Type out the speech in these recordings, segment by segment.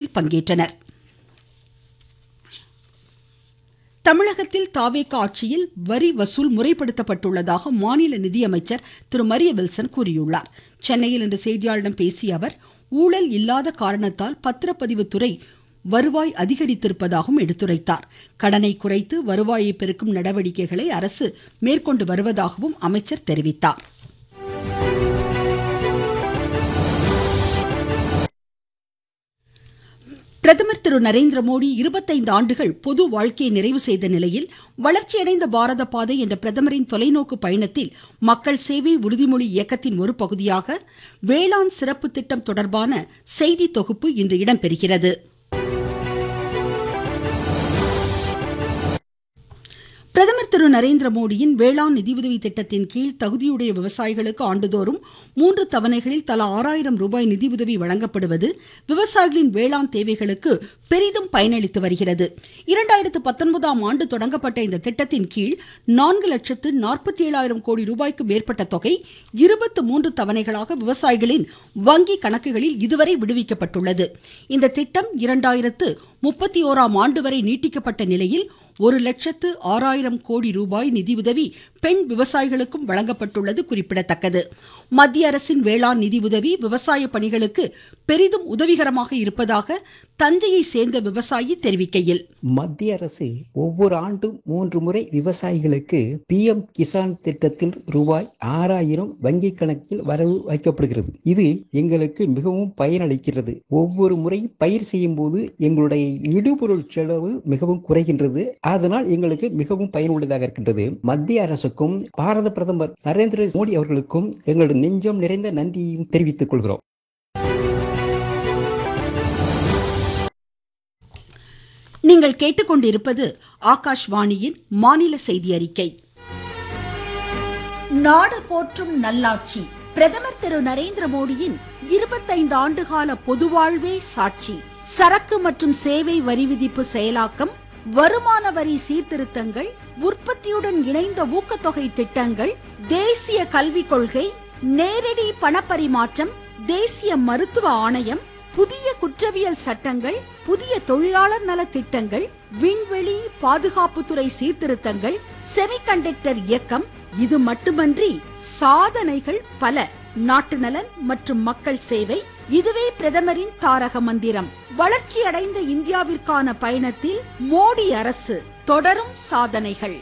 நிகழ்ச்சியில் பங்கேற்றனர் தமிழகத்தில் தாவேக ஆட்சியில் வரி வசூல் முறைப்படுத்தப்பட்டுள்ளதாக மாநில நிதியமைச்சர் திரு மரிய வில்சன் கூறியுள்ளார் சென்னையில் இன்று செய்தியாளர்களிடம் பேசிய அவர் ஊழல் இல்லாத காரணத்தால் பத்திரப்பதிவுத்துறை வருவாய் அதிகரித்திருப்பதாகவும் எடுத்துரைத்தார் கடனை குறைத்து வருவாயை பெருக்கும் நடவடிக்கைகளை அரசு மேற்கொண்டு வருவதாகவும் அமைச்சர் தெரிவித்தார் பிரதமர் திரு நரேந்திர மோடி இருபத்தைந்து ஆண்டுகள் பொது வாழ்க்கையை நிறைவு செய்த நிலையில் வளர்ச்சியடைந்த பாரத பாதை என்ற பிரதமரின் தொலைநோக்கு பயணத்தில் மக்கள் சேவை உறுதிமொழி இயக்கத்தின் ஒரு பகுதியாக வேளாண் சிறப்பு திட்டம் தொடர்பான செய்தி தொகுப்பு இன்று இடம்பெறுகிறது பிரதமர் திரு நரேந்திர மோடியின் வேளாண் நிதியுதவி திட்டத்தின் கீழ் தகுதியுடைய விவசாயிகளுக்கு ஆண்டுதோறும் மூன்று தவணைகளில் தலா ஆறாயிரம் ரூபாய் நிதியுதவி வழங்கப்படுவது விவசாயிகளின் வேளாண் தேவைகளுக்கு பெரிதும் பயனளித்து வருகிறது இரண்டாயிரத்து பத்தொன்பதாம் ஆண்டு தொடங்கப்பட்ட இந்த திட்டத்தின் கீழ் நான்கு லட்சத்து நாற்பத்தி ஏழாயிரம் கோடி ரூபாய்க்கு மேற்பட்ட தொகை இருபத்து மூன்று தவணைகளாக விவசாயிகளின் வங்கி கணக்குகளில் இதுவரை விடுவிக்கப்பட்டுள்ளது இந்த திட்டம் இரண்டாயிரத்து முப்பத்தி ஓராம் ஆண்டு வரை நீட்டிக்கப்பட்ட நிலையில் ஒரு லட்சத்து ஆறாயிரம் கோடி ரூபாய் நிதியுதவி பெண் விவசாயிகளுக்கும் வழங்கப்பட்டுள்ளது குறிப்பிடத்தக்கது மத்திய அரசின் வேளாண் நிதியுதவி விவசாய பணிகளுக்கு பெரிதும் உதவிகரமாக இருப்பதாக தஞ்சையை சேர்ந்த விவசாயி தெரிவிக்கையில் மத்திய அரசு ஒவ்வொரு ஆண்டும் மூன்று முறை விவசாயிகளுக்கு பி எம் கிசான் திட்டத்தில் ரூபாய் ஆறாயிரம் வங்கி கணக்கில் வரவு வைக்கப்படுகிறது இது எங்களுக்கு மிகவும் பயனளிக்கிறது ஒவ்வொரு முறை பயிர் செய்யும் போது எங்களுடைய இடுபொருள் செலவு மிகவும் குறைகின்றது அதனால் எங்களுக்கு மிகவும் பயனுள்ளதாக இருக்கின்றது மத்திய அரசுக்கும் பாரத பிரதமர் நரேந்திர மோடி அவர்களுக்கும் எங்களுடைய நெஞ்சம் நிறைந்த நன்றியையும் தெரிவித்துக் கொள்கிறோம் நீங்கள் கேட்டுக்கொண்டிருப்பது ஆகாஷ்வாணியின் மாநில செய்தி அறிக்கை நாடு போற்றும் நல்லாட்சி பிரதமர் திரு நரேந்திர மோடியின் இருபத்தைந்து ஆண்டுகால பொதுவாழ்வே சாட்சி சரக்கு மற்றும் சேவை வரி விதிப்பு செயலாக்கம் வருமான வரி சீர்திருத்தங்கள் உற்பத்தியுடன் இணைந்த ஊக்கத்தொகை திட்டங்கள் தேசிய கல்விக் கொள்கை நேரடி பணப்பரிமாற்றம் தேசிய மருத்துவ ஆணையம் புதிய குற்றவியல் சட்டங்கள் புதிய தொழிலாளர் நல திட்டங்கள் விண்வெளி பாதுகாப்புத்துறை சீர்திருத்தங்கள் செமிகண்டக்டர் இயக்கம் இது மட்டுமன்றி சாதனைகள் பல நாட்டு நலன் மற்றும் மக்கள் சேவை இதுவே பிரதமரின் தாரக மந்திரம் வளர்ச்சி அடைந்த இந்தியாவிற்கான பயணத்தில் மோடி அரசு தொடரும் சாதனைகள்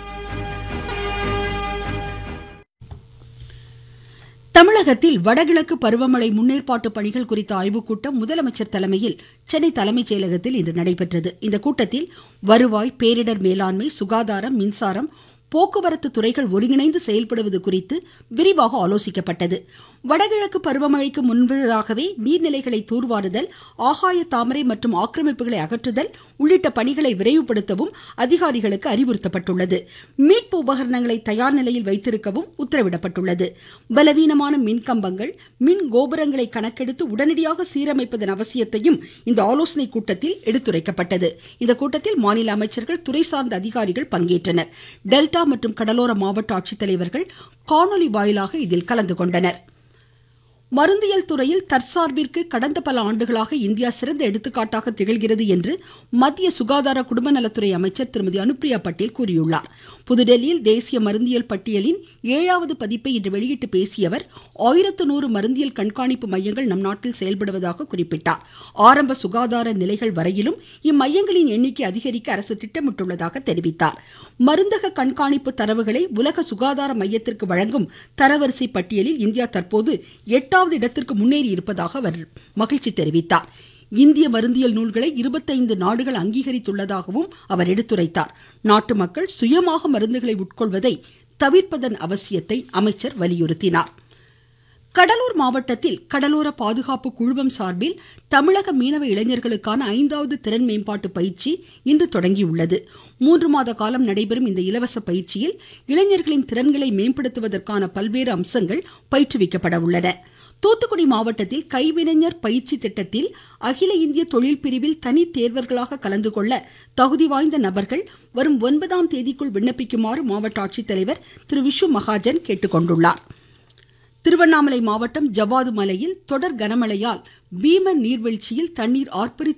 தமிழகத்தில் வடகிழக்கு பருவமழை முன்னேற்பாட்டு பணிகள் குறித்த ஆய்வுக் கூட்டம் முதலமைச்சர் தலைமையில் சென்னை தலைமைச் செயலகத்தில் இன்று நடைபெற்றது இந்த கூட்டத்தில் வருவாய் பேரிடர் மேலாண்மை சுகாதாரம் மின்சாரம் போக்குவரத்து துறைகள் ஒருங்கிணைந்து செயல்படுவது குறித்து விரிவாக ஆலோசிக்கப்பட்டது வடகிழக்கு பருவமழைக்கு முன்பதாகவே நீர்நிலைகளை தூர்வாருதல் ஆகாய தாமரை மற்றும் ஆக்கிரமிப்புகளை அகற்றுதல் உள்ளிட்ட பணிகளை விரைவுபடுத்தவும் அதிகாரிகளுக்கு அறிவுறுத்தப்பட்டுள்ளது மீட்பு உபகரணங்களை தயார் நிலையில் வைத்திருக்கவும் உத்தரவிடப்பட்டுள்ளது பலவீனமான மின் கம்பங்கள் மின் கோபுரங்களை கணக்கெடுத்து உடனடியாக சீரமைப்பதன் அவசியத்தையும் இந்த ஆலோசனை கூட்டத்தில் எடுத்துரைக்கப்பட்டது இந்த கூட்டத்தில் மாநில அமைச்சர்கள் துறை சார்ந்த அதிகாரிகள் பங்கேற்றனர் டெல்டா மற்றும் கடலோர மாவட்ட ஆட்சித்தலைவர்கள் காணொலி வாயிலாக இதில் கலந்து கொண்டனர் மருந்தியல் துறையில் தற்சார்பிற்கு கடந்த பல ஆண்டுகளாக இந்தியா சிறந்த எடுத்துக்காட்டாக திகழ்கிறது என்று மத்திய சுகாதார குடும்ப நலத்துறை அமைச்சர் திருமதி அனுப்பிரியா பட்டேல் கூறியுள்ளார் புதுடெல்லியில் தேசிய மருந்தியல் பட்டியலின் ஏழாவது பதிப்பை இன்று வெளியிட்டு பேசிய அவர் ஆயிரத்து நூறு மருந்தியல் கண்காணிப்பு மையங்கள் நம் நாட்டில் செயல்படுவதாக குறிப்பிட்டார் ஆரம்ப சுகாதார நிலைகள் வரையிலும் இம்மையங்களின் எண்ணிக்கை அதிகரிக்க அரசு திட்டமிட்டுள்ளதாக தெரிவித்தார் மருந்தக கண்காணிப்பு தரவுகளை உலக சுகாதார மையத்திற்கு வழங்கும் தரவரிசை பட்டியலில் இந்தியா தற்போது எட்டாவது இடத்திற்கு முன்னேறி இருப்பதாக அவர் மகிழ்ச்சி தெரிவித்தார் இந்திய மருந்தியல் நூல்களை இருபத்தைந்து நாடுகள் அங்கீகரித்துள்ளதாகவும் அவர் எடுத்துரைத்தார் நாட்டு மக்கள் சுயமாக மருந்துகளை உட்கொள்வதை தவிர்ப்பதன் அவசியத்தை அமைச்சர் வலியுறுத்தினார் கடலூர் மாவட்டத்தில் கடலோர பாதுகாப்பு குழுமம் சார்பில் தமிழக மீனவ இளைஞர்களுக்கான ஐந்தாவது திறன் மேம்பாட்டு பயிற்சி இன்று தொடங்கியுள்ளது மூன்று மாத காலம் நடைபெறும் இந்த இலவச பயிற்சியில் இளைஞர்களின் திறன்களை மேம்படுத்துவதற்கான பல்வேறு அம்சங்கள் பயிற்றுவிக்கப்பட உள்ளன தூத்துக்குடி மாவட்டத்தில் கைவினைஞர் பயிற்சி திட்டத்தில் அகில இந்திய தொழில் பிரிவில் தனி தேர்வர்களாக கலந்து கொள்ள தகுதி வாய்ந்த நபர்கள் வரும் ஒன்பதாம் தேதிக்குள் விண்ணப்பிக்குமாறு மாவட்ட ஆட்சித்தலைவர் திரு விஷு மகாஜன் கேட்டுக்கொண்டுள்ளார் திருவண்ணாமலை மாவட்டம் ஜவ்வாது மலையில் தொடர் கனமழையால் பீமன் நீர்வீழ்ச்சியில் தண்ணீர் ஆர்ப்பரித்து